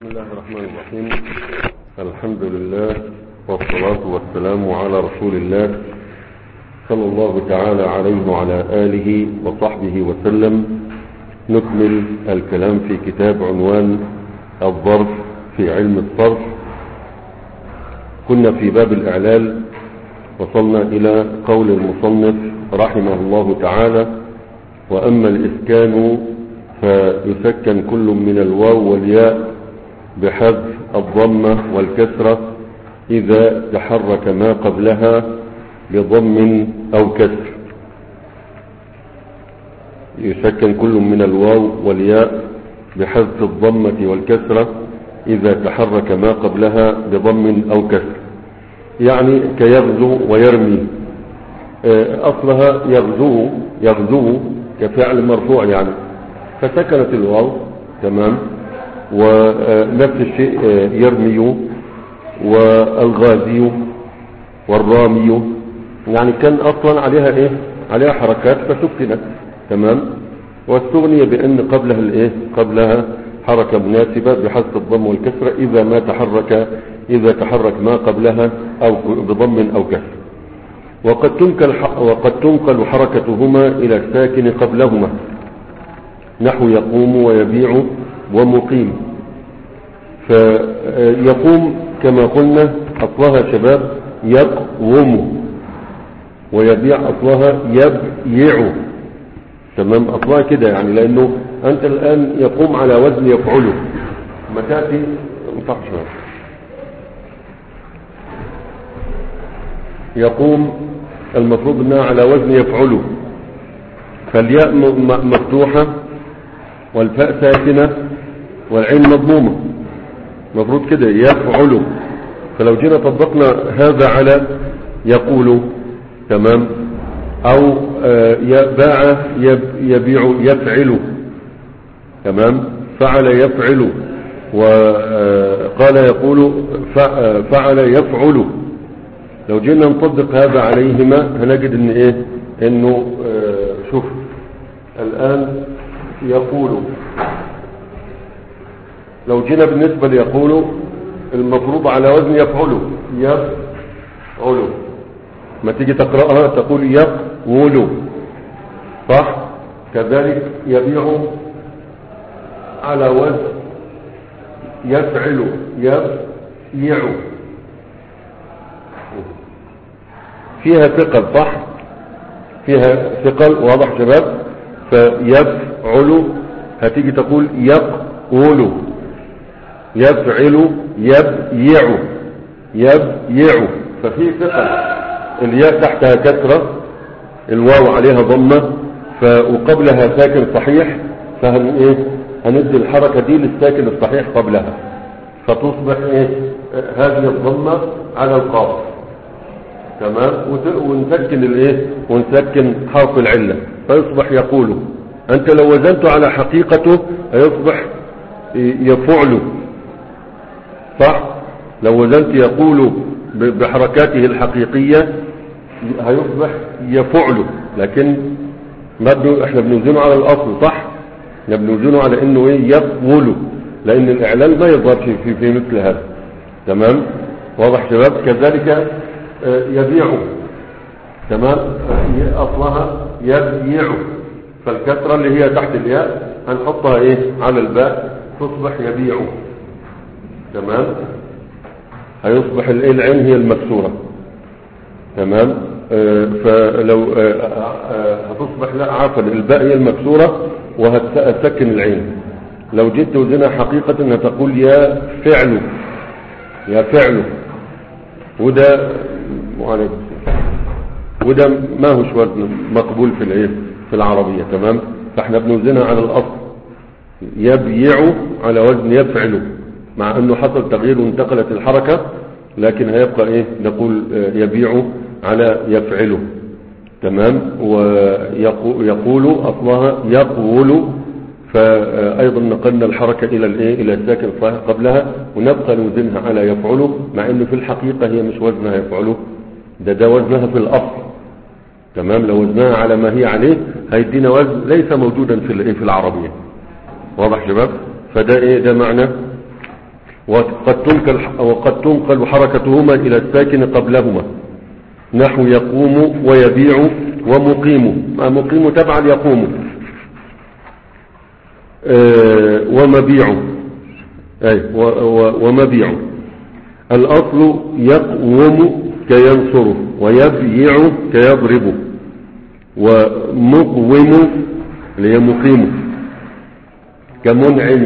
بسم الله الرحمن الرحيم الحمد لله والصلاة والسلام على رسول الله صلى الله تعالى عليه وعلى آله وصحبه وسلم نكمل الكلام في كتاب عنوان الظرف في علم الصرف كنا في باب الإعلال وصلنا إلى قول المصنف رحمه الله تعالى وأما الإسكان فيسكن كل من الواو والياء بحذف الضمة والكسرة إذا تحرك ما قبلها بضم أو كسر يسكن كل من الواو والياء بحذف الضمة والكسرة إذا تحرك ما قبلها بضم أو كسر يعني كيغزو ويرمي أصلها يغزو يغزو كفعل مرفوع يعني فسكنت الواو تمام ونفس الشيء يرمي والغازي والرامي يعني كان اصلا عليها ايه عليها حركات فسكنت تمام واستغني بان قبلها الايه قبلها حركة مناسبة بحذف الضم والكسرة اذا ما تحرك اذا تحرك ما قبلها او بضم او كسر وقد تنقل وقد تنقل حركتهما الى الساكن قبلهما نحو يقوم ويبيع ومقيم فيقوم كما قلنا أصلها شباب يقوم ويبيع أصلها يبيع تمام أصلها كده يعني لأنه أنت الآن يقوم على وزن يفعله ما تأتي انفقش يقوم المفروض أنها على وزن يفعله فالياء مفتوحة والفاء ساكنة والعين مضمومة مفروض كده يفعل فلو جينا طبقنا هذا على يقول تمام او باع يبيع يفعل تمام فعل يفعل وقال يقول فعل يفعل لو جينا نطبق هذا عليهما هنجد ان ايه انه شوف الان يقول لو جينا بالنسبة ليقول المفروض على وزن يفعل يفعل ما تيجي تقرأها تقول يقول صح كذلك يبيع على وزن يفعل يبيع فيها ثقل صح فيها ثقل واضح شباب فيفعل هتيجي تقول يقول يفعل يبيع يبيع ففي ثقل الياء تحتها كسرة الواو عليها ضمة وقبلها ساكن صحيح فهن ايه هندي الحركة دي للساكن الصحيح قبلها فتصبح ايه هذه الضمة على القاف تمام ونسكن الايه ونسكن حرف العلة فيصبح يقول انت لو وزنته على حقيقته هيصبح يفعل صح لو وزنت يقول بحركاته الحقيقية هيصبح يفعل لكن ما احنا بنوزنه على الاصل صح احنا بنوزنه على انه ايه يقول لان الاعلان ما يظهر في, في, في مثل هذا تمام واضح شباب كذلك يبيع تمام اصلها يبيع فالكسرة اللي هي تحت الياء هنحطها ايه على الباء تصبح يبيع تمام هيصبح العين هي المكسورة تمام آه فلو آه آه هتصبح لا عفوا الباء هي المكسورة وهتسكن العين لو جيت توزنها حقيقة انها تقول يا فعل يا فعل وده وعليكم وده ما هوش وزن مقبول في الايه في العربية تمام فاحنا بنوزنها على الاصل يبيع على وزن يفعل مع انه حصل تغيير وانتقلت الحركة لكن هيبقى ايه نقول يبيع على يفعله تمام ويقول اصلها يقول فايضا نقلنا الحركة الى الايه الى الساكن قبلها ونبقى نوزنها على يفعله مع انه في الحقيقة هي مش وزنها يفعله ده ده وزنها في الاصل تمام لو وزنها على ما هي عليه هيدينا وزن ليس موجودا في في العربية واضح شباب فده ايه ده معنى وقد تنقل, وقد تنقل حركتهما إلى الساكن قبلهما نحو يقوم ويبيع ومقيم مقيم تبع يقوم آه، ومبيع أي ومبيع الأصل يقوم كينصره ويبيع كيضرب ومقوم اللي هي مقيم كمنعم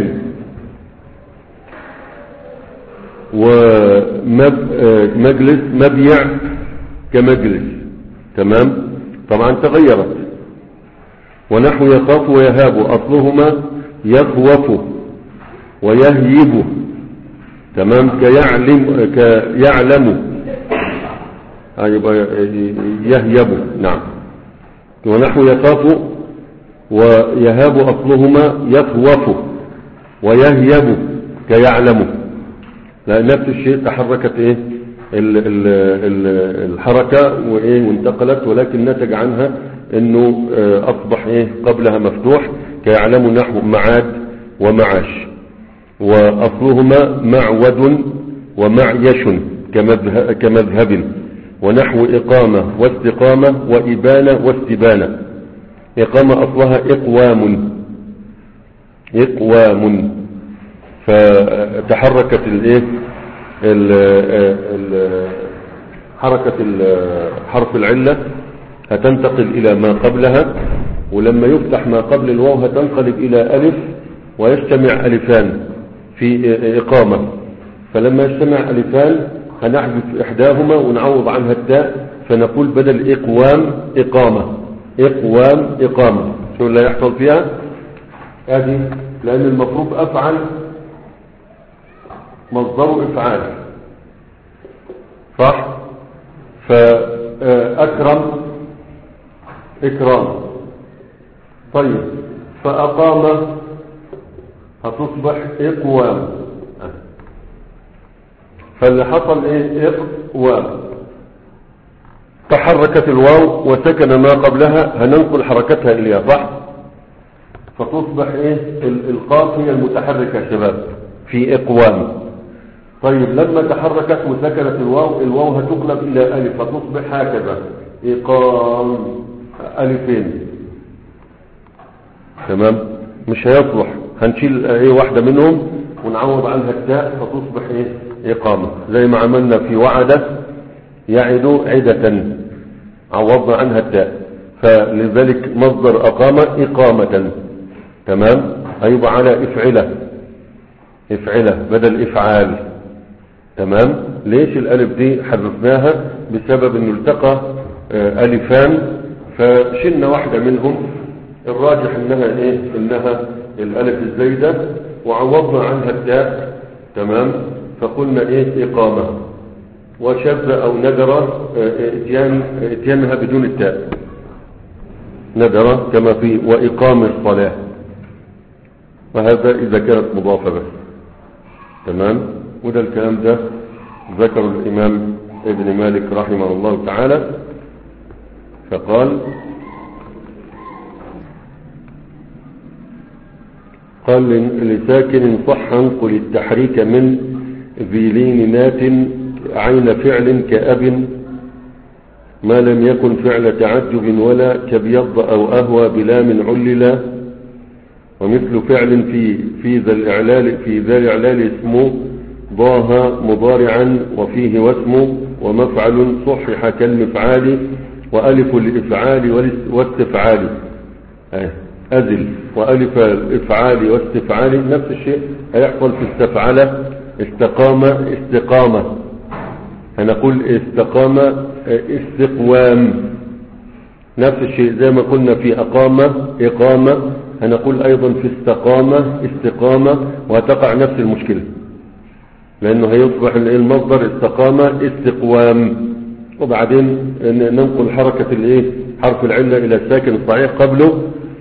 ومجلس مبيع كمجلس تمام طبعا تغيرت ونحو يخاف ويهاب أصلهما يخوف ويهيب تمام كيعلم كيعلم يبقى يهيب نعم ونحو يخاف ويهاب أصلهما يخوف ويهيب كيعلم لا نفس الشيء تحركت ايه ال ال ال الحركة وايه وانتقلت ولكن نتج عنها انه اه اصبح ايه قبلها مفتوح كيعلم نحو معاد ومعاش واصلهما معود ومعيش كمذهب ونحو اقامة واستقامة وابانة واستبانة اقامة اصلها اقوام اقوام فتحركت الايه حركة حرف العلة هتنتقل الى ما قبلها ولما يفتح ما قبل الواو هتنقلب الى الف ويجتمع الفان في اقامة فلما يجتمع الفان هنحذف احداهما ونعوض عنها التاء فنقول بدل اقوام اقامة اقوام اقامة شو اللي يحصل فيها هذه لان المفروض افعل مصدر افعال صح فاكرم اكرام طيب فاقام هتصبح اقوام فاللي حصل ايه اقوام تحركت الواو وسكن ما قبلها هننقل حركتها اليها صح فتصبح ايه القاف هي المتحركة يا شباب في اقوام طيب لما تحركت وسكنت الواو الواو هتقلب الى الف فتصبح هكذا اقام الفين تمام مش هيصلح هنشيل ايه واحدة منهم ونعوض عنها التاء فتصبح ايه اقامة زي ما عملنا في وعدة يعد عدة عوضنا عنها التاء فلذلك مصدر اقامة اقامة تمام هيبقى على افعلة افعلة بدل افعال تمام ليش الالف دي حذفناها بسبب انه التقى الفان فشلنا واحدة منهم الراجح انها ايه انها الالف الزايدة وعوضنا عنها التاء تمام فقلنا ايه اقامة وشذ او ندر اتيان اتيانها بدون التاء ندر كما في واقام الصلاة وهذا اذا كانت مضافة بس تمام وده الكلام ده ذكر الامام ابن مالك رحمه الله تعالى فقال قال لساكن صح انقل التحريك من ذيلين نات عين فعل كأب ما لم يكن فعل تعجب ولا كبيض أو أهوى بلام علل ومثل فعل في في ذا الإعلال في ذا الإعلال اسمه ضاها مضارعا وفيه واسمه ومفعل صحح كالمفعال وألف الإفعال والاستفعال أزل وألف الإفعال واستفعال نفس الشيء هيحصل في استفعل استقامة استقامة هنقول استقامة استقوام نفس الشيء زي ما قلنا في أقامة إقامة هنقول أيضا في استقامة استقامة وهتقع نفس المشكلة لأنه هيصبح المصدر استقامة استقوام وبعدين ننقل حركة الايه حرف العلة إلى الساكن الصحيح قبله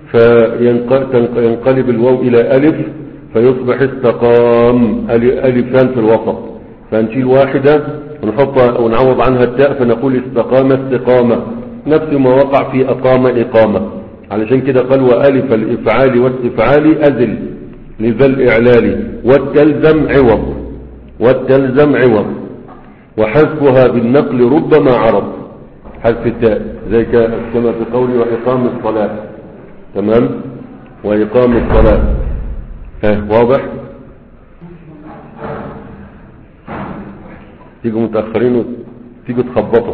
فينقلب الواو إلى ألف فيصبح استقام ألفان في الوسط فنشيل واحدة ونحطها ونعوض عنها التاء فنقول استقامة استقامة نفس ما وقع في أقام إقامة علشان كده قال وألف الإفعال واستفعال أزل لذا الإعلال والتلزم عوض والتلزم عوض وحذفها بالنقل ربما عرض حذف التاء زي ك- كما في قولي وإقام الصلاة تمام وإقام الصلاة ها واضح تيجوا متأخرين وتيجوا تخبطوا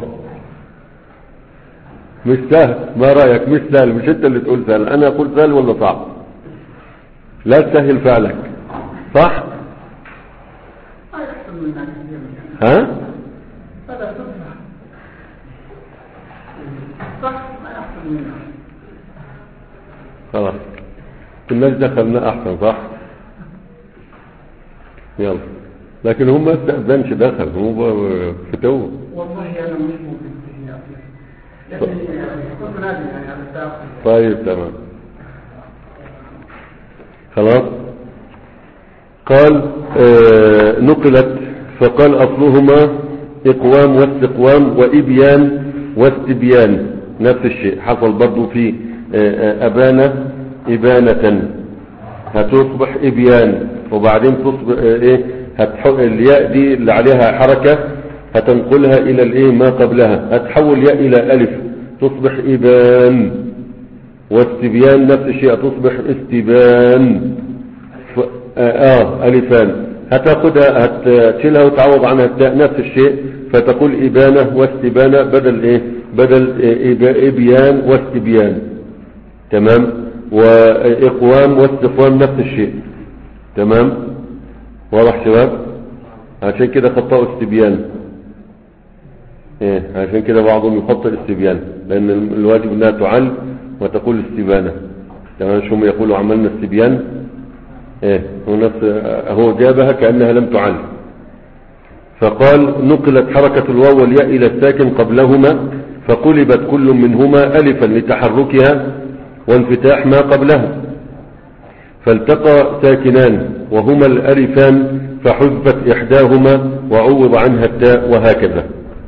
مش سهل ما رأيك مش سهل مش انت اللي تقول سهل انا اقول سهل ولا صعب لا تسهل فعلك صح ما يحصل من الناس كثير من ها هذا صدفة صح ما يحصل من الناس خلاص كناش دخلنا احسن صح يلا لكن هم ما استأذنش دخل هم فتوه والله انا مش ممكن فيه لكن يعني كنت نادي يعني على الداخل طيب تمام خلاص قال آه نقلت فقال أصلهما إقوام واستقوام وإبيان واستبيان نفس الشيء حصل برضو في آه آه أبانة إبانة هتصبح إبيان وبعدين تصبح آه إيه هتحول الياء دي اللي عليها حركة هتنقلها إلى الإيه ما قبلها هتحول ياء إلى ألف تصبح إبان واستبيان نفس الشيء تصبح استبان ف... آه, آه ألفان هتاخدها هتشيلها وتعوض عنها التاء نفس الشيء فتقول إبانة واستبانة بدل إيه بدل إيه إب- إبيان واستبيان تمام وإقوام واستقوام نفس الشيء تمام واضح شباب عشان كده خطأوا استبيان ايه عشان كده بعضهم يخطئ استبيان لان الواجب انها تعل وتقول استبانة تمام شو هم يقولوا عملنا استبيان ايه هو نفس هو جابها كأنها لم تعل فقال نقلت حركة الواو والياء إلى الساكن قبلهما فقلبت كل منهما ألفا لتحركها وانفتاح ما قبلها فالتقى ساكنان وهما الألفان فحذفت إحداهما وعوض عنها التاء وهكذا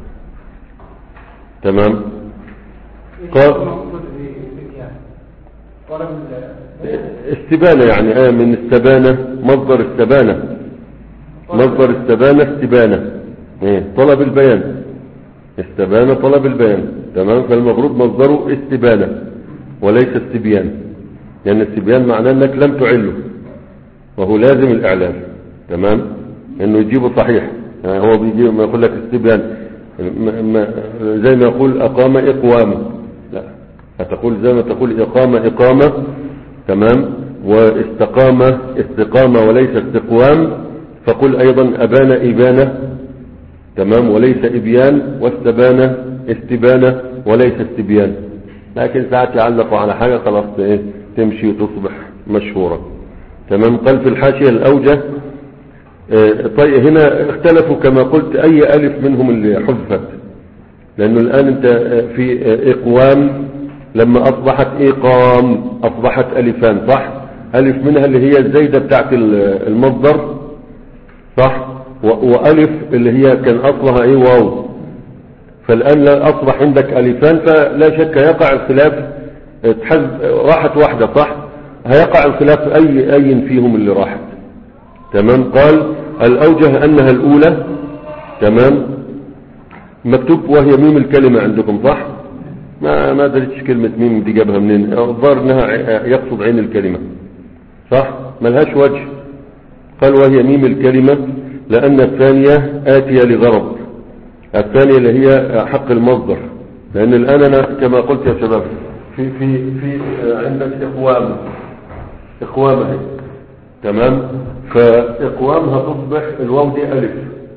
تمام قال المقصود بالإتيان طلب ال- استبانة يعني آه من استبانة مصدر استبانة مصدر استبانة استبانة إيه طلب البيان استبانة طلب البيان تمام فالمفروض مصدره استبانة وليس استبيان لأن استبيان معناه أنك لم تعله وهو لازم الإعلان تمام أنه يجيبه صحيح يعني هو بيجي ما يقول لك استبيان م- م- زي ما يقول أقام إقوامه لا هتقول زي ما تقول إقامة إقامة تمام واستقامة استقامة وليس استقوام فقل أيضا أبان إبانة تمام وليس إبيان واستبان استبانة وليس استبيان لكن ساعات يعلقوا على حاجة خلاص إيه تمشي وتصبح مشهورة تمام قال في الحاشية الأوجه آه، طيب هنا اختلفوا كما قلت أي ألف منهم اللي حذفت لأنه الآن أنت آه، في آه، إقوام لما أصبحت إقام أصبحت ألفان صح ألف منها اللي هي الزايدة بتاعت ال- المصدر صح و- وألف اللي هي كان أصلها إيه واو فالآن لا أصبح عندك ألفان فلا شك يقع الخلاف آه، تحذف آه، راحت واحدة صح هيقع الخلاف أي أي فيهم اللي راحت تمام قال الأوجه أنها الأولى تمام مكتوب وهي ميم الكلمة عندكم صح ما ما دريتش كلمة ميم دي جابها منين الظاهر انها ع- يقصد عين الكلمة صح ملهاش وجه قال وهي ميم الكلمة لأن الثانية آتية لغرض الثانية اللي هي حق المصدر لأن الآن أنا كما قلت يا شباب في في في عندك إقوام إقوام اهي تمام فإقوامها تصبح الواو دي ألف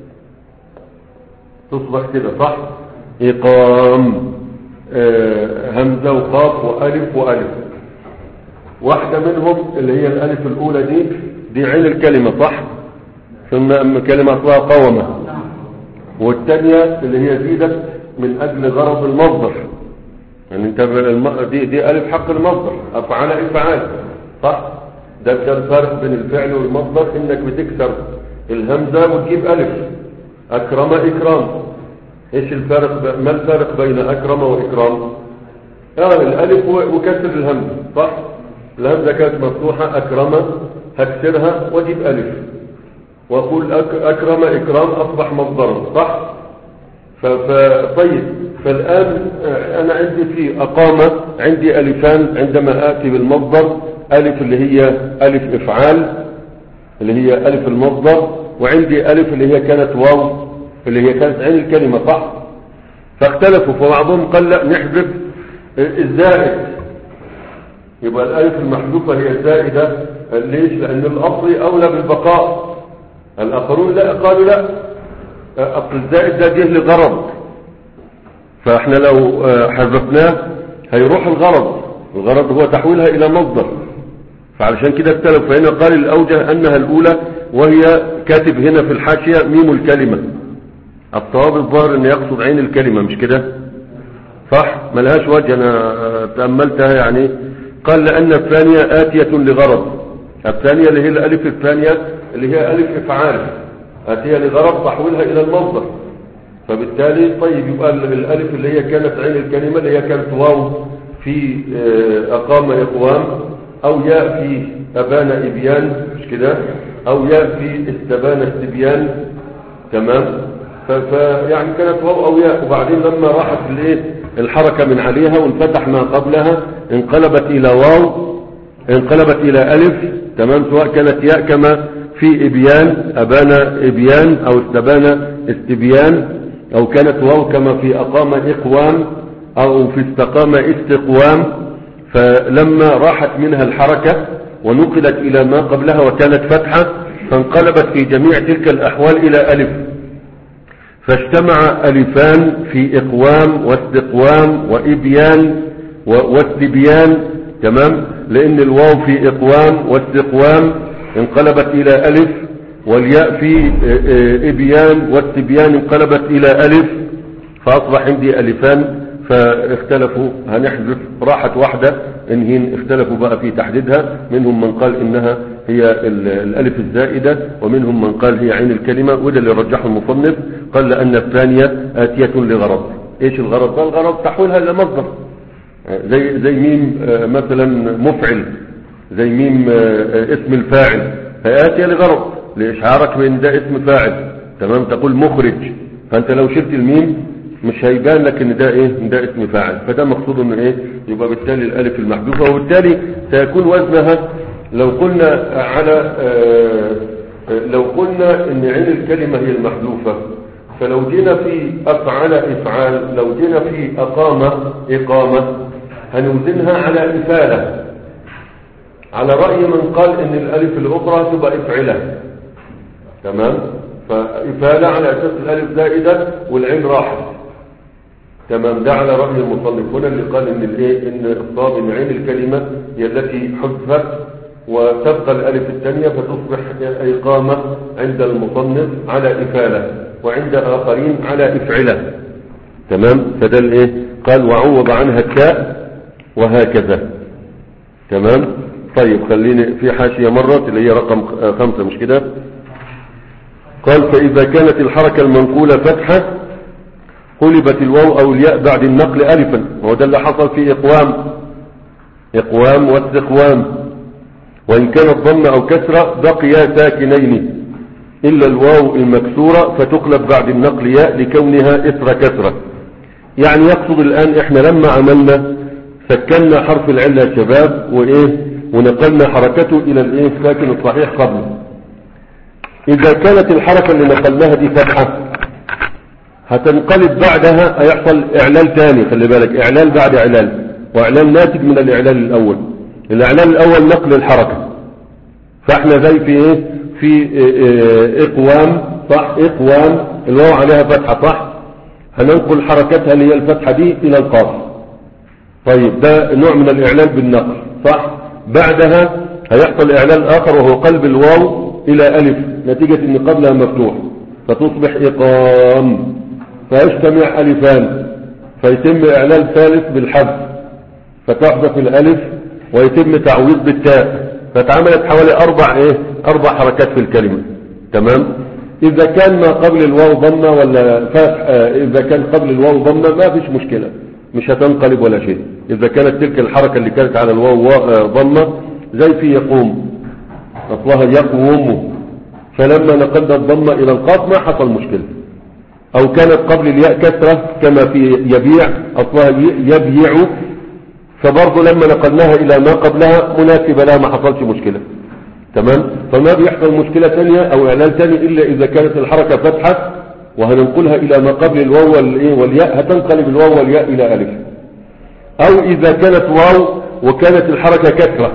تصبح كده صح إقام آه، همزة وقاف وألف وألف واحدة منهم اللي هي الألف الأولى دي دي عين الكلمة صح ثم أما كلمة أصلها قومة والثانية اللي هي زيدت من أجل غرض المصدر يعني انت الم- دي, دي ألف حق المصدر أفعال إفعال صح ده ده الفرق بين الفعل والمصدر انك بتكسر الهمزة وتجيب ألف أكرم إكرام ايش الفرق ب... ما الفرق بين أكرم وإكرام اه الألف و- وكسر الهمزة صح الهمزة كانت مفتوحة أكرم هكسرها وأجيب ألف واقول أك- اكرم اكرام اصبح مصدرا صح ف- ف- طيب فالان آه، انا عندي في اقامه عندي الفان عندما اتي بالمصدر الف اللي هي الف افعال اللي هي الف المصدر وعندي الف اللي هي كانت واو اللي هي كانت عين الكلمه صح فاختلفوا فبعضهم قال لا نحذف الزائد يبقى الالف المحذوفه هي الزائده ليش لان الاصل اولى بالبقاء الاخرون لا قالوا لا اصل الزائد ده جه لغرض فاحنا لو آه، حذفناه هيروح الغرض الغرض هو تحويلها الى مصدر فعلشان كده اختلف فهنا قال الاوجه انها الاولى وهي كاتب هنا في الحاشيه ميم الكلمه الصواب الظاهر ان يقصد عين الكلمه مش كده صح ملهاش وجه انا آه، تاملتها يعني قال لان الثانيه اتيه لغرض الثانيه اللي هي الالف الثانيه اللي هي الف افعال اتيه لغرض تحويلها الى المصدر فبالتالي طيب يبقى ال- الالف اللي هي كانت عين الكلمه اللي هي كانت واو في آه، اقام اقوام او ياء في ابان ابيان مش كده او ياء في استبان استبيان تمام ف- فيعني كانت واو او ياء وبعدين لما راحت الايه الحركه من عليها وانفتح ما قبلها انقلبت الى واو انقلبت الى الف تمام سواء كانت ياء كما في ابيان ابان ابيان او استبان استبيان او كانت واو كما في اقام اقوام او في استقام استقوام فلما راحت منها الحركة ونقلت الى ما قبلها وكانت فتحة فانقلبت في جميع تلك الاحوال الى الف فاجتمع ألفان في إقوام واستقوام وإبيان و- واستبيان تمام لأن الواو في إقوام واستقوام انقلبت إلى ألف والياء في آه، آه، إبيان واستبيان انقلبت إلى ألف فأصبح عندي ألفان فاختلفوا هنحذف راحت واحدة انهين اختلفوا بقى في تحديدها منهم من قال انها هي ال- الالف الزائدة ومنهم من قال هي عين الكلمة وده اللي رجحه المصنف قال لان الثانية اتية لغرض ايش الغرض ده الغرض تحويلها الى مصدر زي زي ميم آه، مثلا مفعل زي ميم آه، آه، اسم الفاعل فآتية لغرض لإشعارك بأن ده اسم فاعل تمام تقول مخرج فأنت لو شلت الميم مش هيبان لك ان ده ايه إن ده اسم فاعل فده مقصود ان ايه يبقى بالتالي الالف المحذوفه وبالتالي سيكون وزنها لو قلنا على آه، آه، لو قلنا ان عين الكلمه هي المحذوفه فلو جينا في افعل افعال لو جينا في اقامه اقامه هنوزنها على افاله على راي من قال ان الالف الاخرى تبقى افعله تمام فإفالة على أساس الألف زائدة والعين راحت تمام ده على رأي المصنف هنا اللي قال إن الإيه إن الصواب إن عين الكلمة هي التي حذفت وتبقى الألف الثانية فتصبح إقامة عند المصنف على إفالة وعند آخرين على إفعلة تمام فده الإيه قال وعوض عنها التاء وهكذا تمام طيب خليني في حاشية مرة اللي هي رقم خمسة مش كده قال فإذا كانت الحركة المنقولة فتحة قلبت الواو أو الياء بعد النقل ألفا وهو ده اللي حصل في إقوام إقوام واستقوام وإن كانت ضم أو كسرة بقيا ساكنين إلا الواو المكسورة فتقلب بعد النقل ياء لكونها إثر كسرة يعني يقصد الآن إحنا لما عملنا سكننا حرف العلة يا شباب وإيه ونقلنا حركته إلى الإيه الساكن الصحيح قبله إذا كانت الحركة اللي نقلناها دي فتحة هتنقلب بعدها هيحصل إعلال تاني خلي بالك إعلال بعد إعلال وإعلال ناتج من الإعلال الأول الإعلال الأول نقل الحركة فإحنا زي في إيه في إيه إيه إقوام صح إقوام الواو عليها فتحة صح هننقل حركتها اللي هي الفتحة دي إلى القاف طيب ده نوع من الإعلال بالنقل صح بعدها هيحصل إعلال آخر وهو قلب الواو إلى ألف نتيجة أن قبلها مفتوح فتصبح إقام فيجتمع ألفان فيتم إعلال ثالث بالحذف فتحذف الألف ويتم تعويض بالتاء فتعملت حوالي أربع إيه أربع حركات في الكلمة تمام إذا كان ما قبل الواو ضمة ولا فتح آه، إذا كان قبل الواو ضمة ما فيش مشكلة مش هتنقلب ولا شيء إذا كانت تلك الحركة اللي كانت على الواو وا- آه، ضمة زي في يقوم أصلها يقوم فلما نقلنا الضمة إلى القاف ما حصل مشكلة أو كانت قبل الياء كسرة كما في يبيع أصلها يبيع فبرضه لما نقلناها إلى ما قبلها مناسبة لها ما حصلش مشكلة تمام فما بيحصل مشكلة ثانية أو إعلان ثاني إلا إذا كانت الحركة فتحة وهننقلها إلى ما قبل الواو والإيه والياء هتنقلب الواو والياء إلى ألف أو إذا كانت واو وكانت الحركة كسرة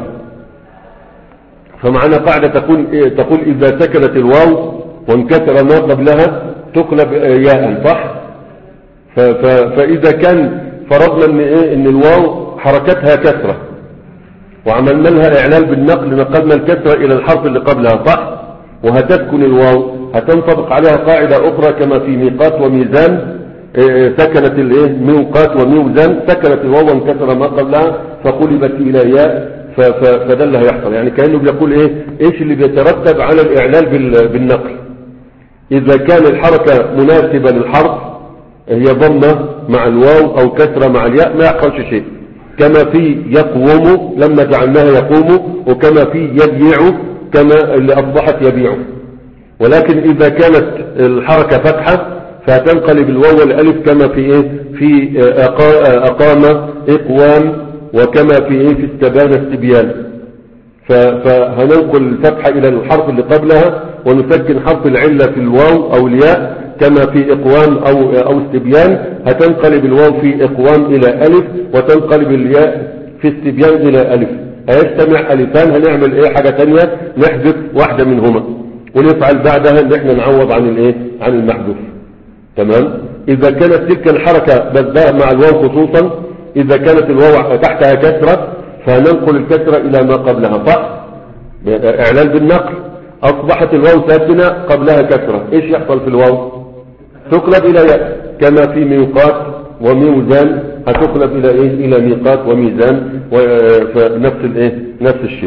فمعنى قاعدة تقول إيه تقول إذا سكنت الواو وانكسر ما قبلها تقلب ياء صح ف ف فإذا كان فرضنا ان ايه ان الواو حركتها كسرة وعملنا لها اعلال بالنقل نقلنا الكسرة الى الحرف اللي قبلها صح وهتسكن الواو هتنطبق عليها قاعدة اخرى كما في ميقات وميزان إيه سكنت الايه ميقات وميزان سكنت الواو وانكسر ما قبلها فقلبت الى ياء ف ف فده اللي هيحصل يعني كأنه بيقول ايه ايش اللي بيترتب على الاعلال بال بالنقل اذا كان الحركة مناسبة للحرف هي ضمة مع الواو او كسرة مع الياء ما يحصلش شيء كما في يقوم لما جعلناها يقوم وكما في يبيع كما اللي اصبحت يبيع ولكن اذا كانت الحركة فتحة فتنقلب الواو والالف كما في ايه في اقام اقوام وكما في ايه في استبان استبيان فهننقل الفتحة الى الحرف اللي قبلها ونسكن حرف العلة في الواو او الياء كما في اقوام او او استبيان هتنقلب الواو في اقوام الى الف وتنقلب الياء في استبيان الى الف هيجتمع الفان هنعمل ايه حاجة تانية نحذف واحدة منهما ونفعل بعدها ان احنا نعوض عن الايه عن المحذوف تمام اذا كانت تلك الحركة بس مع الواو خصوصا اذا كانت الواو تحتها كسرة فننقل الكسرة الى ما قبلها صح اعلان بالنقل اصبحت الواو ساكنة قبلها كسرة ايش يحصل في الواو تقلب الى ياء كما في ميقات وميزان هتقلب الى ايه الى ميقات وميزان فنفس الايه نفس الشيء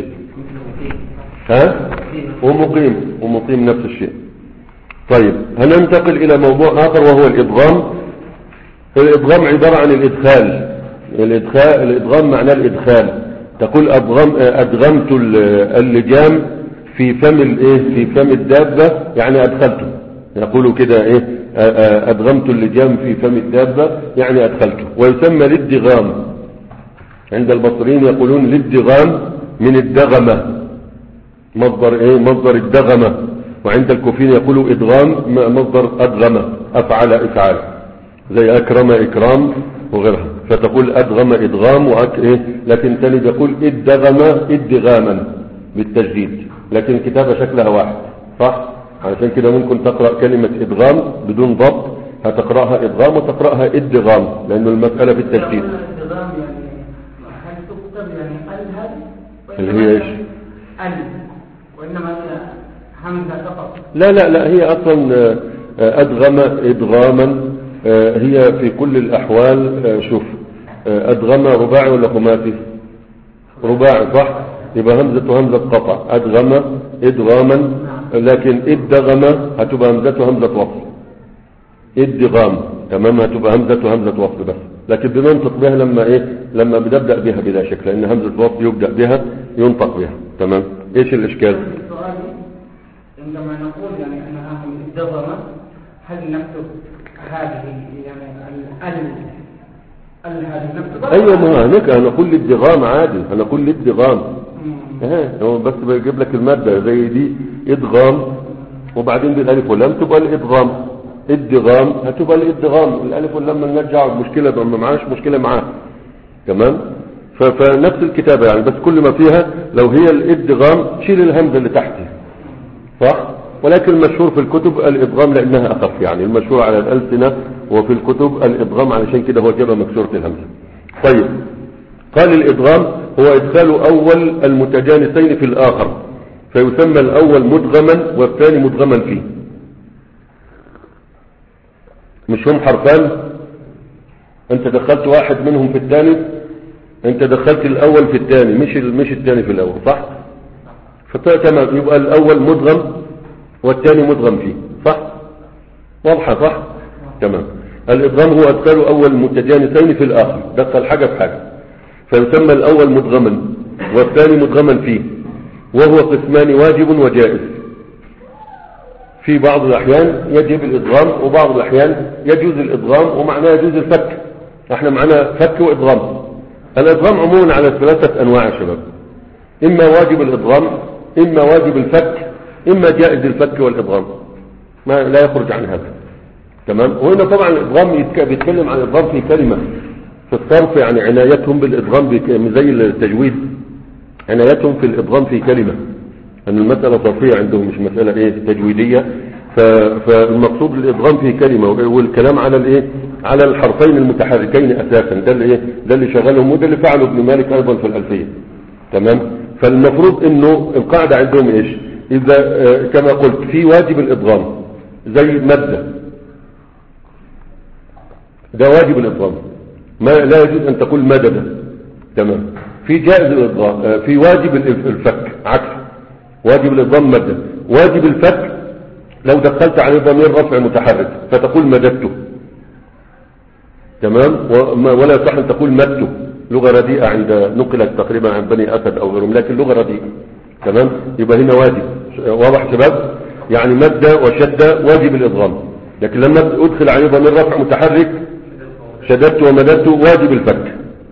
ها ومقيم ومقيم نفس الشيء طيب هننتقل الى موضوع اخر وهو الادغام الادغام عبارة عن الادخال الادخال الادغام معناه الادخال تقول أدغم ادغمت اللجام في فم الايه في فم الدابة يعني ادخلته يقولوا كده ايه ادغمت اللجام في فم الدابة يعني ادخلته ويسمى الادغام عند البصريين يقولون الادغام من الدغمة مصدر ايه مصدر الدغمة وعند الكوفيين يقولوا ادغام مصدر ادغمة افعل افعال زي اكرم اكرام وغيرها فتقول ادغم ادغام وأك إيه لكن تاني بيقول ادغم ادغاما بالتجديد لكن كتابة شكلها واحد صح علشان كده ممكن تقرأ كلمة ادغام بدون ضبط هتقرأها ادغام وتقرأها ادغام لانه المسألة في التجديد الادغام يعني هل تكتب يعني ال هذه اللي هي ايش ال وانما هي همزه فقط لا لا لا هي اصلا ادغم ادغاما هي في كل الاحوال شوف ادغم رباعي ولا خماسي رباعي صح يبقى همزة همزة قطع ادغم ادغاما لكن ادغم هتبقى همزة همزة وصل ادغام تمام هتبقى همزة همزة وصل بس لكن بننطق بها لما ايه لما بنبدأ بها بلا شك لان همزة الوصل يبدأ بها ينطق بها تمام ايش الاشكال السؤال عندما نقول يعني انها ادغم هل نكتب هذه يعني ال ال هذه نكتب ايوه ما هنك هنقول الادغام عادي هنقول الادغام مم. اه هو بس بيجيب لك المادة زي دي ادغام وبعدين بالالف واللام تبقى الادغام ادغام هتبقى الادغام الالف واللام ما نرجع مشكلة ما معاش مشكلة معاه تمام ف- فنفس الكتابة يعني بس كل ما فيها لو هي الادغام شيل الهمزة اللي تحتها صح ولكن المشهور في الكتب الادغام لانها اخف يعني المشهور على الالسنة وفي الكتب الادغام علشان كده هو جابها مكسورة الهمزة طيب قال الادغام هو ادخال اول المتجانسين في الاخر فيسمى الاول مدغما والثاني مدغما فيه مش هم حرفان انت دخلت واحد منهم في الثاني انت دخلت الاول في الثاني مش ال- مش الثاني في الاول صح فتمام يبقى الاول مدغم والثاني مدغم فيه صح واضحه صح تمام الادغام هو ادخال اول متجانسين في الاخر دخل حاجه في حاجه فيسمى الاول مدغما والثاني مدغما فيه وهو قسمان واجب وجائز في بعض الأحيان يجب الإدغام وبعض الأحيان يجوز الإدغام ومعناه يجوز الفك احنا معنا فك وإدغام الإدغام عموما على ثلاثة أنواع يا شباب إما واجب الإدغام إما واجب الفك إما جائز الفك والإدغام ما لا يخرج عن هذا تمام وهنا طبعا الإدغام يتك- بيتكلم عن الإدغام في كلمة في الصرف يعني عنايتهم بالإدغام بك- زي التجويد عنايتهم في الإدغام في كلمة أن المسألة صرفية عندهم مش مسألة إيه تجويدية ف- فالمقصود الإدغام في كلمة والكلام على الإيه على الحرفين المتحركين أساسا ده اللي إيه ده اللي شغلهم وده اللي فعله ابن مالك أيضا في الألفية تمام فالمفروض إنه القاعدة عندهم إيش إذا آه، كما قلت في واجب الإدغام زي مادة ده واجب الإدغام ما لا يجوز أن تقول مدد تمام في جائز الإدغام آه، في واجب الإف- الفك عكس واجب الإدغام مدد واجب الفك لو دخلت عليه ضمير رفع متحرك فتقول مددته تمام وما- ولا يصح أن تقول مدته لغة رديئة عند نقلت تقريبا عن بني أسد أو غيرهم لكن لغة رديئة تمام يبقى هنا واجب واضح شباب يعني مادة وشدة واجب الإدغام لكن لما أدخل عليه ضمير رفع متحرك شددت ومددت واجب الفك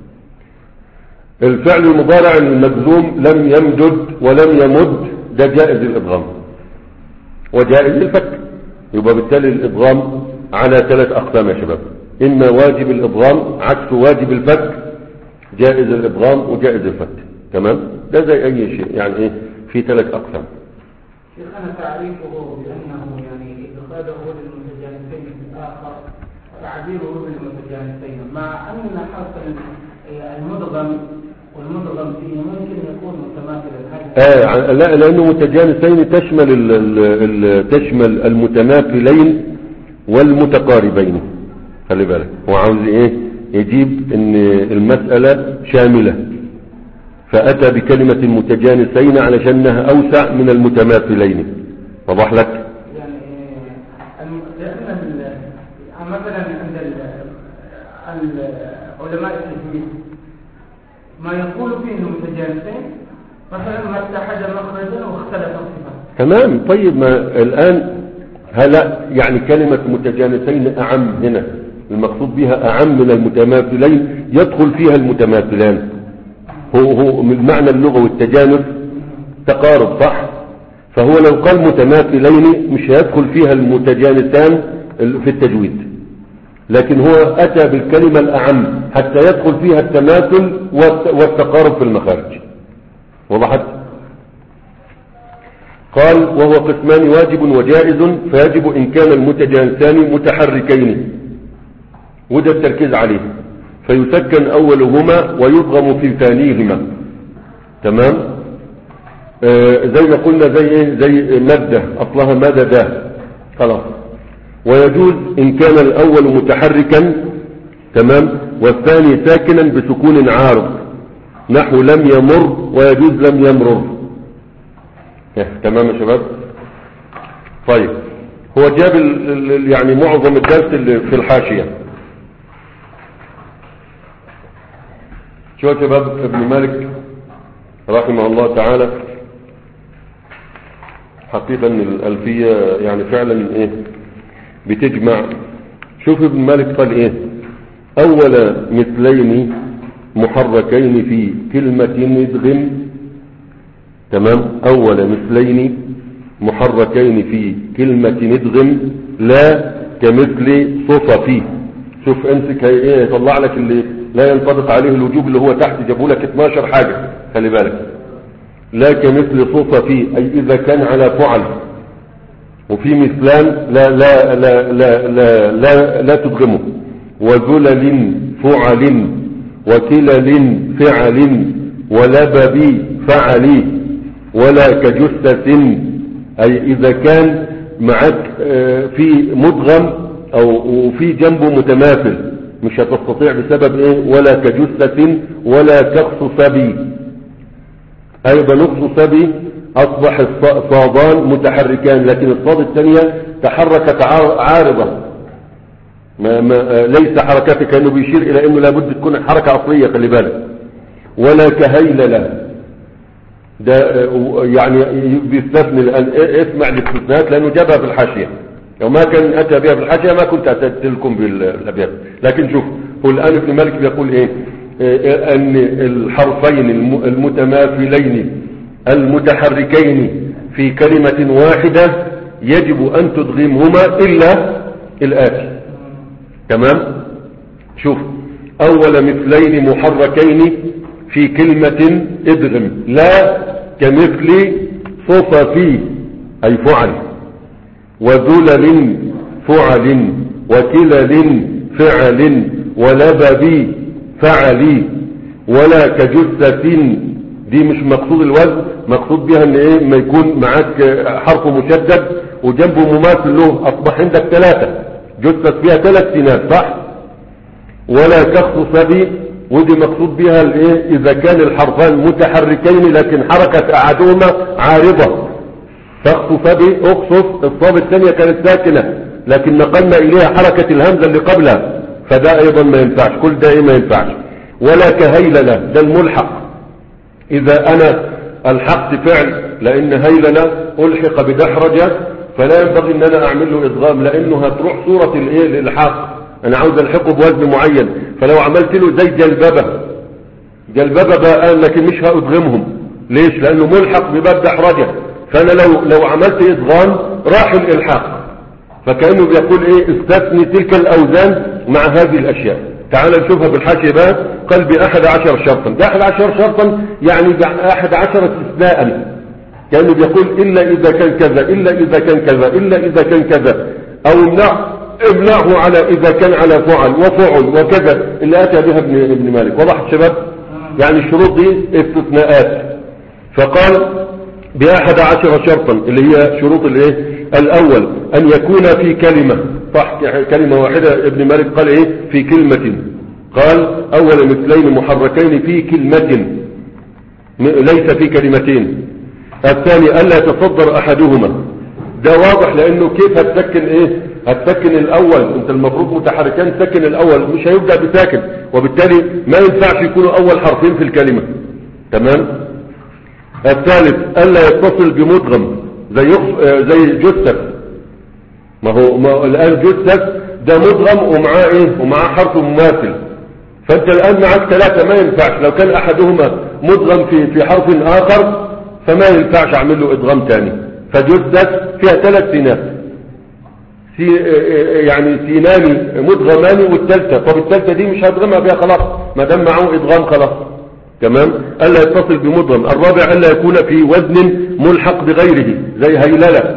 الفعل المضارع المجزوم لم يمدد ولم يمد ده جائز الإدغام وجائز الفك يبقى بالتالي الإدغام على ثلاث أقسام يا شباب إما واجب الإدغام عكس واجب الفك جائز الإدغام وجائز الفك تمام ده زي أي شيء يعني إيه في ثلاث أقسام شيخنا تعريفه بأنه يعني إدخاله للمتجانسين في الآخر وتعبيره بالمتجانسين مع أن حرف المدغم والمدغم فيه ممكن يكون متماثلا هل آه لا لأنه متجانسين تشمل ال ال ال تشمل المتماثلين والمتقاربين خلي بالك هو عاوز ايه يجيب ان المسألة شاملة فأتى بكلمة متجانسين علشانها أوسع من المتماثلين وضح لك يعني الم- لأن ال- مثلا عند ال- العلماء التجويد ما يقول فيه المتجانسين مثلا ما اتحد مخرجا واختلف صفة تمام طيب ما الآن هلا يعني كلمة متجانسين أعم هنا المقصود بها أعم من المتماثلين يدخل فيها المتماثلان هو هو من معنى اللغة والتجانس تقارب صح فهو لو قال متماثلين مش هيدخل فيها المتجانسان في التجويد لكن هو أتى بالكلمة الأعم حتى يدخل فيها التماثل والت- والتقارب في المخارج وضحت قال وهو قسمان واجب وجائز فيجب إن كان المتجانسان متحركين وده التركيز عليه فيسكن أولهما ويضغم في ثانيهما تمام آه زي ما قلنا زي ايه زي مادة أصلها مددة خلاص ويجوز إن كان الأول متحركا تمام والثاني ساكنا بسكون عارض نحو لم يمر ويجوز لم يمرر إيه، تمام يا شباب طيب هو جاب ال- ال- ال- يعني معظم الدرس اللي في الحاشية شو يا شباب ابن مالك رحمه الله تعالى حقيقة ان الألفية يعني فعلا ايه بتجمع شوف ابن مالك قال ايه اول مثلين محركين في كلمة ندغم تمام اول مثلين محركين في كلمة ندغم لا كمثل صففي شوف امسك هي ايه يطلع لك اللي لا ينطبق عليه الوجوب اللي هو تحت جابوا لك 12 حاجة خلي بالك لا كمثل صففي اي اذا كان على فعل وفي مثلان لا لا لا لا لا لا, لا تدغمه وذلل فعل وكلل فعل ولبب فعل ولا كجثة أي إذا كان معك آه، في مدغم أو وفي جنبه متماثل مش هتستطيع بسبب إيه ولا كجثة ولا كخص صبي أيضا نقص صبي أصبح الص- صادان متحركان لكن الصاد الثانية تحركت عار- عارضة ما ما آه، ليس حركته كأنه بيشير إلى أنه لابد تكون حركة أصلية خلي بالك ولا كهيللة ده آه، يعني بيستثني الآن اسمع الاستثناءات لأنه جابها في الحاشية لو ما كان أتى بها في الحاشية ما كنت أتيت لكم بالأبيات لكن شوف هو الآن ابن مالك بيقول إيه آه، أن الحرفين الم- المتماثلين المتحركين في كلمة واحدة يجب أن تدغمهما إلا الآتي تمام شوف أول مثلين محركين في كلمة ادغم لا كمثل صففي أي فعل وذلل فعل وكلل فعل ولبب فعل ولا كجثة دي مش مقصود الوزن مقصود بها ان ايه ما يكون معاك حرف مشدد وجنبه مماثل له اصبح عندك ثلاثة جثة فيها ثلاث سنات صح ولا كخص بي ودي مقصود بها الايه اذا كان الحرفان متحركين لكن حركة احدهما عارضة تخصص بي اخصص الصاد الثانية كانت ساكنة لكن نقلنا اليها حركة الهمزة اللي قبلها فده ايضا ما ينفعش كل ده ايه ما ينفعش ولا كهيللة ده الملحق اذا انا الحقت فعل لان هيللة الحق بدحرجة فلا ينبغي ان انا اعمل له ادغام لانه هتروح صورة الايه الالحاق انا عاوز الحقه بوزن معين فلو عملت له زي جلببة جلببة بقى لكن مش هادغمهم ليش لانه ملحق بباب دحرجة فانا لو لو عملت ادغام راح الالحاق فكأنه بيقول ايه استثني تلك الاوزان مع هذه الاشياء تعال نشوفها بالحاشية بقى قال بأحد عشر شرطا بأحد عشر شرطا يعني بأحد عشر استثناء كأنه بيقول إلا إذا كان كذا إلا إذا كان كذا إلا إذا كان كذا أو امنع امنعه على إذا كان على فعل وفعل وكذا اللي أتى بها ابن, ابن مالك وضحت شباب يعني الشروط دي استثناءات فقال بأحد عشر شرطا اللي هي شروط الايه الأول أن يكون في كلمة صح كلمة واحدة ابن مالك قال ايه في كلمة قال أول مثلين محركين في كلمة ليس في كلمتين الثاني ألا يتصدر أحدهما ده واضح لأنه كيف هتسكن ايه هتسكن الأول انت المفروض متحركان تسكن الأول مش هيبدأ بساكن وبالتالي ما ينفعش يكونوا أول حرفين في الكلمة تمام الثالث ألا يتصل بمدغم زي زي جثث ما هو ما هو الآن جثث ده مدغم ومعاه ايه ومعاه حرف مماثل فانت الآن معاك ثلاثة ما ينفعش لو كان احدهما مدغم في في حرف آخر فما ينفعش اعمل له ادغام تاني فجثث فيها ثلاث سينات سي يعني سينان مدغمان والثالثة طب الثالثة دي مش هدغمها فيها خلاص ما دام معه ادغام خلاص تمام ألا يتصل بمدغم الرابع ألا يكون في وزن ملحق بغيره زي هيللة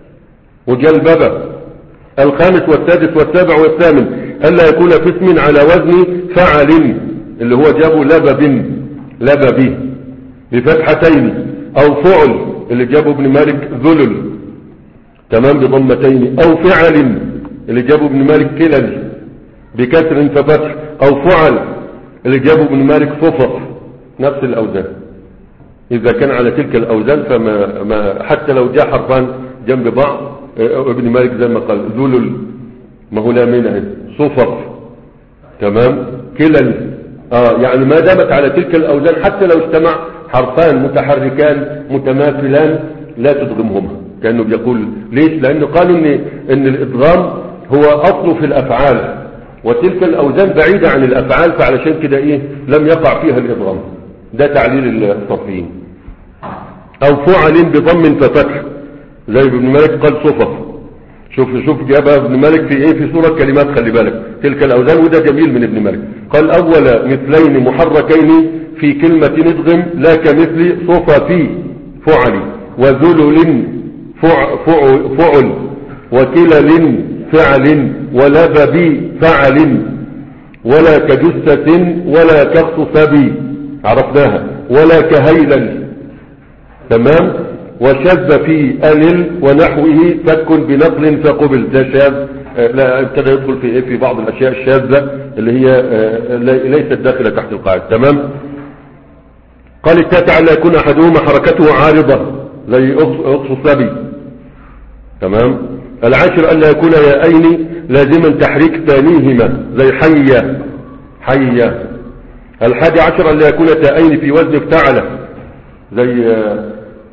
وجلببة الخامس والسادس والسابع والثامن ألا يكون في اسم على وزن فعل اللي هو جابه لبب لبب بفتحتين أو فعل اللي جابه ابن مالك ذلل تمام بضمتين أو فعل اللي جابه ابن مالك كلل بكسر ففتح أو فعل اللي جابه ابن مالك صفف نفس الأوزان إذا كان على تلك الأوزان فما ما حتى لو جاء حرفان جنب بعض ابن مالك زي ما قال ذلل ما هو لا منه صفف تمام كلل آه يعني ما دامت على تلك الأوزان حتى لو اجتمع حرفان متحركان متماثلان لا تدغمهما كأنه بيقول ليش لأنه قالوا إن, إن الإدغام هو أصله في الأفعال وتلك الأوزان بعيدة عن الأفعال فعلشان كده إيه لم يقع فيها الإدغام ده تعليل الصفين أو فعل بضم ففتح زي ابن مالك قال صفف شوف شوف جابها ابن مالك في ايه في سورة كلمات خلي بالك تلك الأوزان وده جميل من ابن مالك قال أول مثلين محركين في كلمة ندغم لا كمثل صففي فعل وذلل فع فع فعل وكلل فعل ولبب فعل ولا كجثة ولا كخصصب عرفناها ولا كهيلل تمام وشذ في ألل ونحوه فك بنقل فقبل ده شاذ لا ابتدى يدخل في في بعض الأشياء الشاذة اللي هي ليست داخلة تحت القاعدة تمام قال التاسع لا يكون أحدهما حركته عارضة زي أقصص لبي تمام العاشر ألا يكون يائين لازما تحريك ثانيهما زي حية حية الحادي عشر ألا يكون تائين في وزن افتعل زي آه،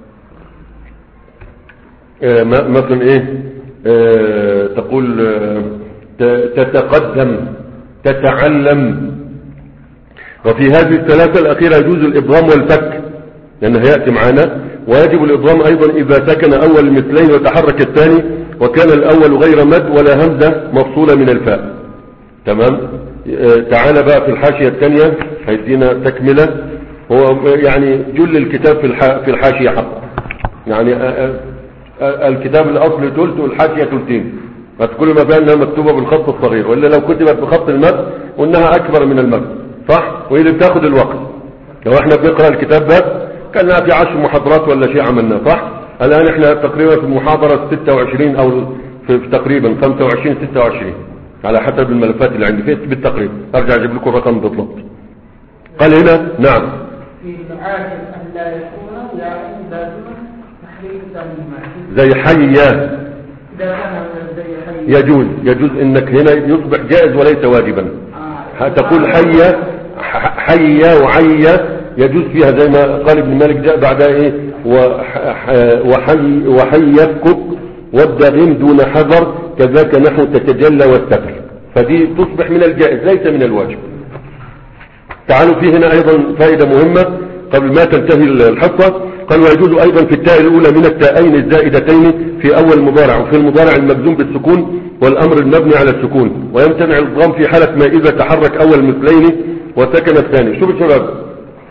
آه، م- مثلا ايه آه، تقول آه، ت- تتقدم تتعلم وفي هذه الثلاثة الأخيرة يجوز الإبرام والفك لأنه يأتي معنا ويجب الإبرام أيضا إذا سكن أول المثلين وتحرك الثاني وكان الأول غير مد ولا همزة مفصولة من الفاء تمام آه، تعال بقى في الحاشية الثانية هيدينا تكملة هو يعني جل الكتاب في الح- في الحاشية حق يعني آه، آه، آه، الكتاب الأصلي تلت والحاشية تلتين بس كل ما بقى انها مكتوبة بالخط الصغير وإلا لو كتبت بخط المد وانها أكبر من المد صح وهي اللي بتاخد الوقت لو احنا بنقرأ الكتاب بس كان في عشر محاضرات ولا شيء عملناه صح الآن احنا تقريبا في المحاضرة 26 أو في في تقريبا 25 26 على حسب الملفات اللي عندي في بالتقريب ارجع اجيب لكم الرقم بالضبط قال هنا نعم في العاجل أن لا يكون يعني لازما تحريك تنمية زي حي إذا كان زي حي يجوز يجوز انك هنا يصبح جائز وليس واجبا آه. تقول حي ح- حي وعي يجوز فيها زي ما قال ابن مالك جاء بعدها ايه وح- ح- وحي وحي يفكك والدغيم دون حذر كذاك نحو تتجلى والتفل فدي تصبح من الجائز ليس من الواجب تعالوا في هنا ايضا فائدة مهمة قبل ما تنتهي الحصة قال ويجوز ايضا في التاء الاولى من التاءين الزائدتين في اول مضارع وفي المضارع المجزوم بالسكون والامر المبني على السكون ويمتنع الضم في حالة ما اذا تحرك اول مثلين وسكن الثاني شوف يا شباب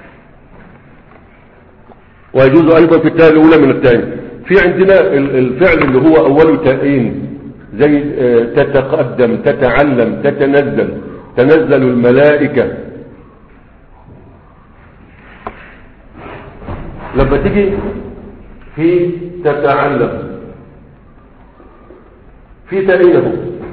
ويجوز ايضا في التاء الاولى من التاءين في عندنا ال- الفعل اللي هو اول تاءين زي آه، تتقدم تتعلم تتنزل تنزل الملائكة لما تيجي في تتعلم في تأيينه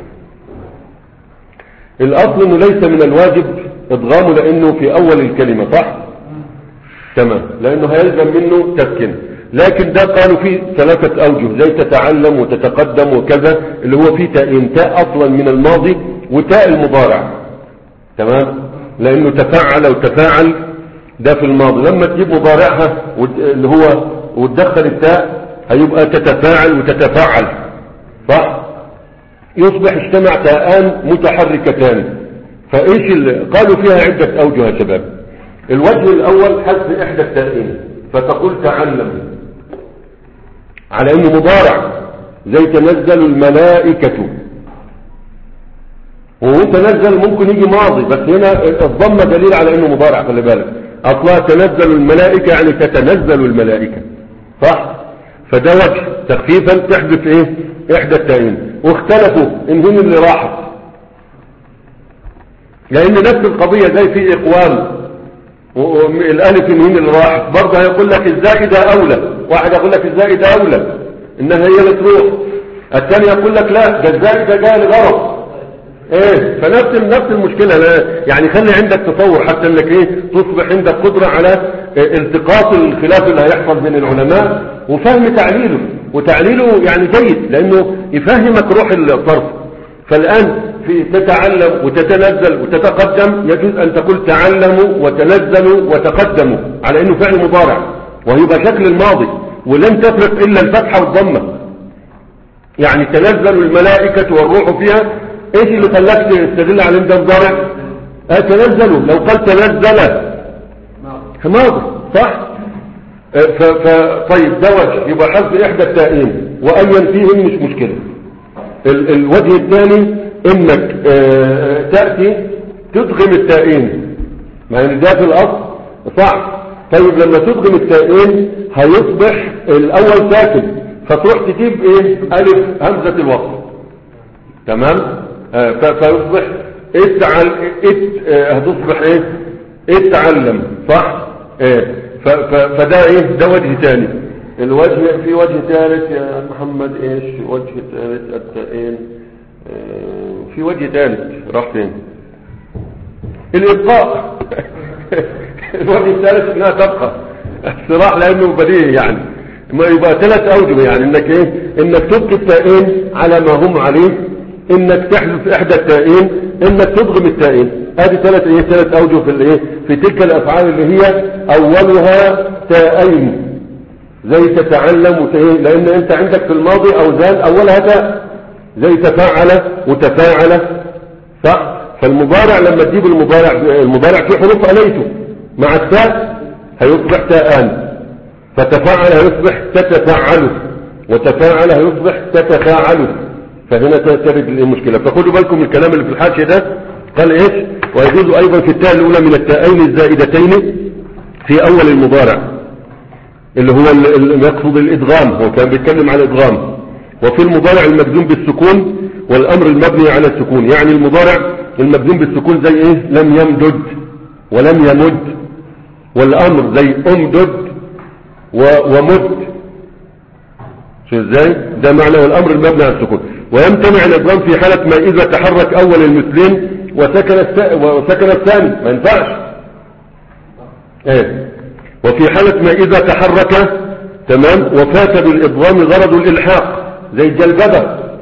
الأصل أنه ليس من الواجب إضغامه لأنه في أول الكلمة صح؟ تمام لأنه هيلزم منه تسكن لكن ده قالوا فيه ثلاثة أوجه زي تتعلم وتتقدم وكذا اللي هو فيه تأيين تاء أصلا من الماضي وتاء المضارع تمام لأنه تفعل وتفاعل ده في الماضي لما تجيب مضارعها وت- اللي هو وتدخل التاء هيبقى تتفاعل وتتفاعل صح يصبح اجتمع تاءان متحركتان فايش اللي قالوا فيها عدة اوجه يا شباب الوجه الاول حذف احدى التاءين فتقول تعلم على انه مضارع زي تنزل الملائكة وهو تنزل ممكن يجي ماضي بس هنا الضمة دليل على انه مضارع خلي بالك اصلا تنزل الملائكة يعني تتنزل الملائكة صح فده وجه تخفيفا تحذف ايه احدى التائين واختلفوا ان هم اللي راحت لان نفس القضية زي في اقوام والالف ان هم اللي راحت برضه هيقول لك الزائدة اولى واحد يقول لك الزائدة اولى انها هي اللي تروح الثاني يقول لك لا ده الزائدة جاء لغرض ايه فنفس نفس المشكلة لا يعني خلي عندك تصور حتى انك ايه تصبح عندك قدرة على إيه التقاط الخلاف اللي هيحصل بين العلماء وفهم تعليله وتعليله يعني جيد لانه يفهمك روح الصرف فالان في تتعلم وتتنزل وتتقدم يجوز ان تقول تعلموا وتنزلوا وتقدموا على انه فعل مضارع وهيبقى شكل الماضي ولن تفرق الا الفتحة والضمة يعني تنزل الملائكة والروح فيها ايش اللي خلاك تستدل على ان ده مضارع اه تنزلوا لو قال تنزل ماضي صح اه ف ف طيب ده وجه يبقى حذف احدى التائين وايا فيهم مش مشكلة ال الوجه الثاني انك اه تأتي تدغم التائين مع ان ده في الاصل صح طيب لما تدغم التائين هيصبح الاول ساكن فتروح تجيب ايه الف همزة الوصل تمام آه فيصبح اتعل ات آه هتصبح ايه اتعلم صح ايه فده ايه ده وجه ثاني الوجه في وجه ثالث يا محمد ايش وجه ثالث التائين آه في وجه ثالث راح فين الابقاء الوجه الثالث انها تبقى الصراح لانه بديهي يعني ما يبقى ثلاث اوجه يعني انك ايه انك تبقي التائين على ما هم عليه انك تحذف احدى التائين انك تضغم التائين ادي ثلاث ايه ثلاث اوجه في الايه في تلك الافعال اللي هي اولها تاءين زي تتعلم وتايه لان انت عندك في الماضي اوزان اولها تاء زي تفاعل وتفاعل صح فالمضارع لما تجيب المضارع المضارع فيه حروف اليته مع التاء هيصبح تاءان فتفاعل هيصبح تتفاعل وتفاعل هيصبح تتفاعل فهنا ترد المشكلة فخدوا بالكم من الكلام اللي في الحاشية ده قال ايش ويجوز ايضا في التاء الاولى من التاءين الزائدتين في اول المضارع اللي هو المقصود الادغام هو كان بيتكلم على الادغام وفي المضارع المجزوم بالسكون والامر المبني على السكون يعني المضارع المجزوم بالسكون زي ايه لم يمدد ولم يمد والامر زي امدد ومد شو ازاي ده معنى والامر المبني على السكون ويمتنع الادغام في حالة ما اذا تحرك اول المثلين وسكن وسكن الثاني ما ينفعش ايه وفي حالة ما اذا تحرك تمام وفات بالادغام غرض الالحاق زي الجلببة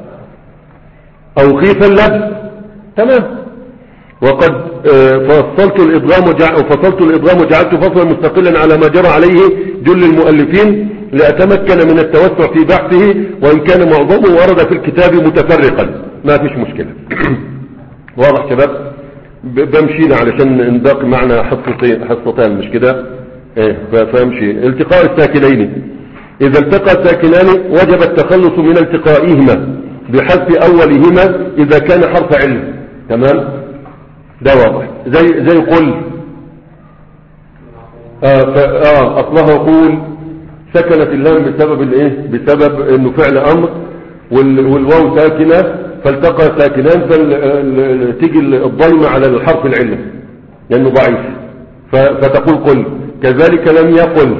او خيف اللبس تمام وقد فصلت الادغام وفصلت الادغام وجعلت فصلا مستقلا على ما جرى عليه جل المؤلفين لأتمكن من التوسع في بحثه وإن كان معظمه ورد في الكتاب متفرقا ما فيش مشكلة واضح شباب بمشينا علشان نباقي معنا حصتين حصتين مش كده ايه فامشي التقاء الساكنين اذا التقى الساكنان وجب التخلص من التقائهما بحذف اولهما اذا كان حرف علم تمام ده واضح زي زي قل آه, آه اصلها قول سكنت اللام بسبب الايه بسبب انه فعل امر والواو ساكنه فالتقى ساكنان فتيجي الضيمه على الحرف العله لانه ضعيف فتقول قل كذلك لم يقل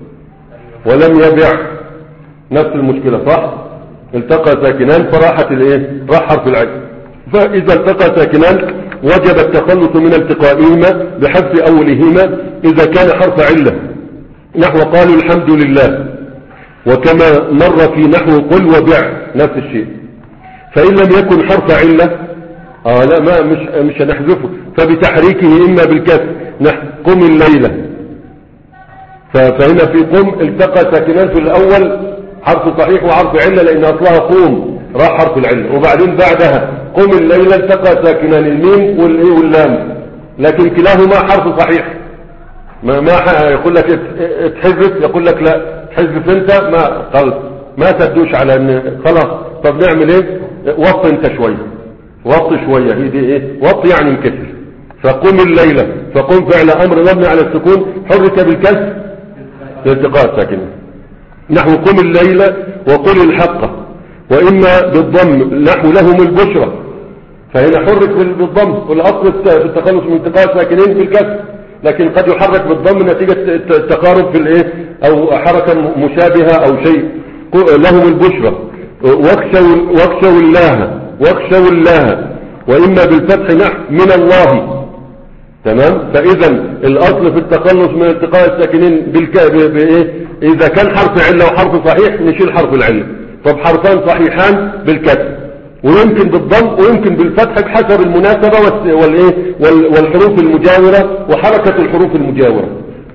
ولم يبع نفس المشكله صح التقى ساكنان فراحت الايه راح حرف العله فاذا التقى ساكنان وجب التخلص من التقائهما بحذف اولهما اذا كان حرف عله نحو قالوا الحمد لله وكما مر في نحو قل وبع نفس الشيء فإن لم يكن حرف علة آه لا ما مش, مش هنحذفه فبتحريكه إما بالكسر قم الليلة فهنا في قم التقى ساكنان في الأول حرف صحيح وحرف علة لأن أصلها قوم راح حرف العلة وبعدين بعدها قم الليلة التقى ساكنان الميم والإيه واللام لكن كلاهما حرف صحيح ما ما يقول لك اتحذف يقول لك لا تحذف انت ما قال ما تدوش على ان خلاص طب نعمل ايه وط انت شويه وط شويه هي دي ايه وط يعني انكسر فقم الليله فقم فعل امر مبني على السكون حرك بالكسر التقاء ساكن نحو قم الليله وقل الحق واما بالضم نحو لهم البشرى فهنا حرك بالضم والاصل في التخلص من التقاء ساكنين بالكسر لكن قد يحرك بالضم نتيجة التقارب في الايه او حركة مشابهة او شيء لهم البشرى واخشوا واخشوا الله واخشوا الله واما بالفتح نحو من الله تمام فاذا الاصل في التخلص من التقاء الساكنين بالك... بايه اذا كان حرف عله وحرف صحيح نشيل حرف العله طب حرفان صحيحان بالكسر ويمكن بالضم ويمكن بالفتح بحسب المناسبة والايه والحروف المجاورة وحركة الحروف المجاورة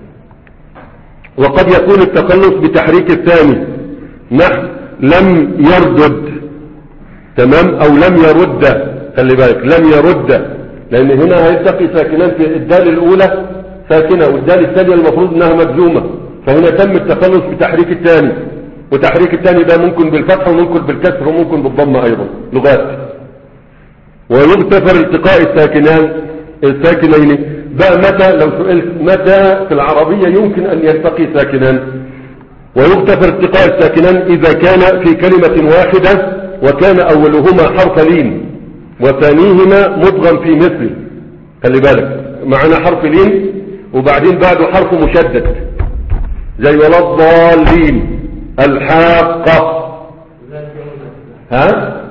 وقد يكون التخلص بتحريك الثاني نحو لم يردد تمام او لم يرد خلي بالك لم يرد لان هنا هيلتقي ساكنان في الدال الاولى ساكنة والدال الثانية المفروض انها مجزومة فهنا تم التخلص بتحريك الثاني وتحريك الثاني ده ممكن بالفتح وممكن بالكسر وممكن بالضمة ايضا لغات ويغتفر التقاء الساكنان الساكنين بقى متى لو سئلت متى في العربية يمكن ان يلتقي ساكنان ويغتفر التقاء الساكنان اذا كان في كلمة واحدة وكان اولهما حرف لين وثانيهما مضغم في مثل خلي بالك معنا حرف لين وبعدين بعده حرف مشدد زي ولا الضالين الحاقة ها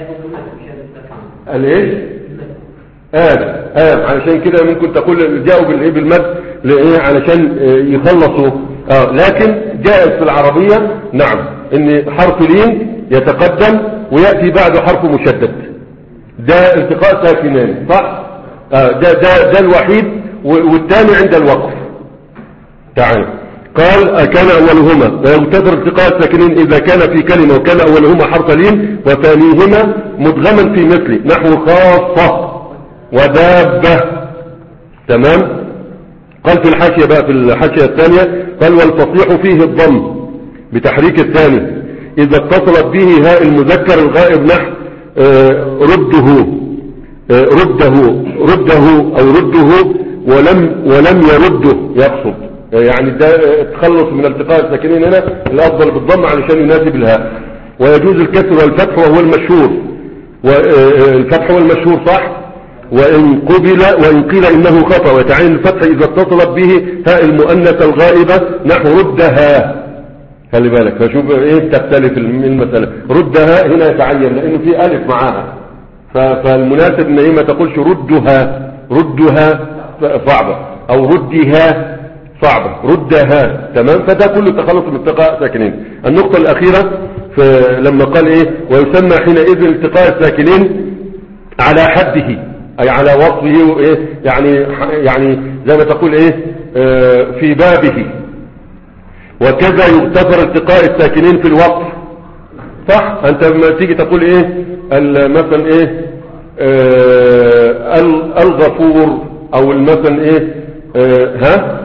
الايش آه آه علشان كده ممكن تقول جاءوا بالايه بالمد لايه علشان يخلصوا آه لكن جائز في العربية نعم ان حرف لين يتقدم ويأتي بعده حرف مشدد ده التقاء ساكنان صح آه ده, ده, ده الوحيد و- والثاني عند الوقف تعال قال آه، كان أولهما ويغتفر التقاء الساكنين إذا كان في كلمة وكان أولهما حرف لين وثانيهما مدغما في مثله نحو خاصة ودابة تمام قال في الحاشية بقى في الحاشية الثانية قال والفصيح فيه الضم بتحريك الثاني إذا اتصلت به هاء المذكر الغائب نحو آه، رده آه، رده رده أو رده ولم ولم يرده يقصد آه، يعني ده آه، التخلص من التقاء الساكنين هنا الأفضل بالضم علشان يناسب الهاء ويجوز الكسر والفتح وهو المشهور والفتح هو المشهور صح وإن قبل وإن قيل إنه خطأ ويتعين الفتح إذا اتصلت به هاء المؤنث الغائبة نحو ردها خلي بالك فشوف ايه تختلف المسألة ردها هنا يتعين لأنه في ألف معاها ف- فالمناسب ان هي ما تقولش ردها ردها ف- صعبة أو ردها صعبة ردها تمام فده كله تخلص من التقاء ساكنين النقطة الأخيرة ف- لما قال ايه ويسمى حينئذ التقاء الساكنين على حده أي على وصفه وإيه يعني يعني زي ما تقول إيه آه، في بابه وكذا يغتفر التقاء الساكنين في الوقف صح أنت لما تيجي تقول إيه ال- مثلا إيه آه، ال- الغفور أو مثلا إيه آه، ها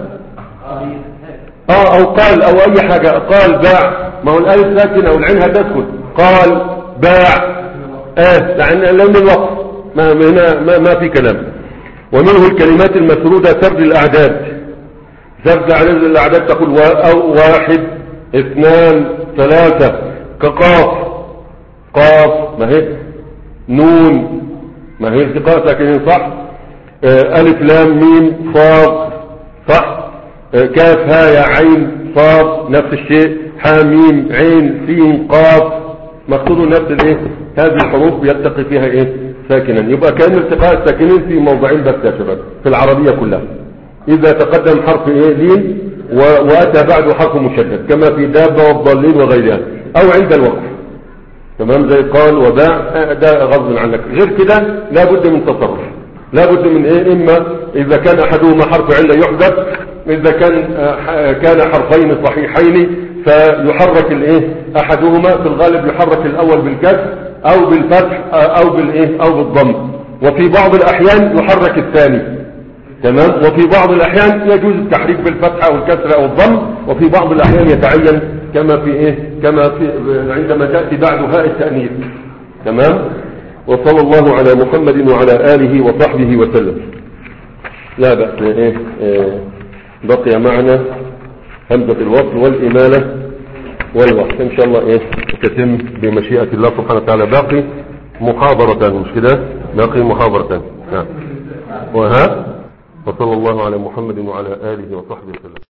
اه او قال او اي حاجة قال باع ما هو الالف ساكن او العين هتسكت قال باع اه يعني لون الوقف ما ما هنا ما, ما في كلام ومنه الكلمات المسرودة سرد الاعداد سرد اعداد الاعداد تقول وا- أو واحد اثنان ثلاثة كقاف قاف ما هي نون ما هي التقاء ساكنين صح آه، ألف لام ميم صاد صح آه، كاف ها يا عين صاد نفس الشيء حاميم عين سين قاف مقصود نفس الايه هذه الحروف يلتقي فيها ايه ساكنا يبقى كان التقاء الساكنين في موضعين بس يا شباب في العربية كلها اذا تقدم حرف ايه لين و- واتى بعده حرف مشدد كما في دابة والضالين وغيرها او عند الوقف تمام زي قال وباع آه، ده غض عنك غير كده لابد من تصرف لابد من ايه اما اذا كان احدهما حرف عله يحذف اذا كان آه، ح- كان حرفين صحيحين فيحرك الايه احدهما في الغالب يحرك الاول بالكسر او بالفتح آه، او بالايه او بالضم وفي بعض الاحيان يحرك الثاني تمام وفي بعض الأحيان يجوز التحريك بالفتحة أو الكسر أو الضم وفي بعض الأحيان يتعين كما في إيه كما في عندما تأتي بعد هاء التأنيث تمام وصلى الله على محمد وعلى آله وصحبه وسلم لا بأس إيه إيه بقي معنا همزة الوصل والإمالة والوقت إن شاء الله إيه تتم بمشيئة الله سبحانه وتعالى باقي محاضرة مش كده باقي محاضرة نعم وها وصلى الله على محمد وعلى آله وصحبه وسلم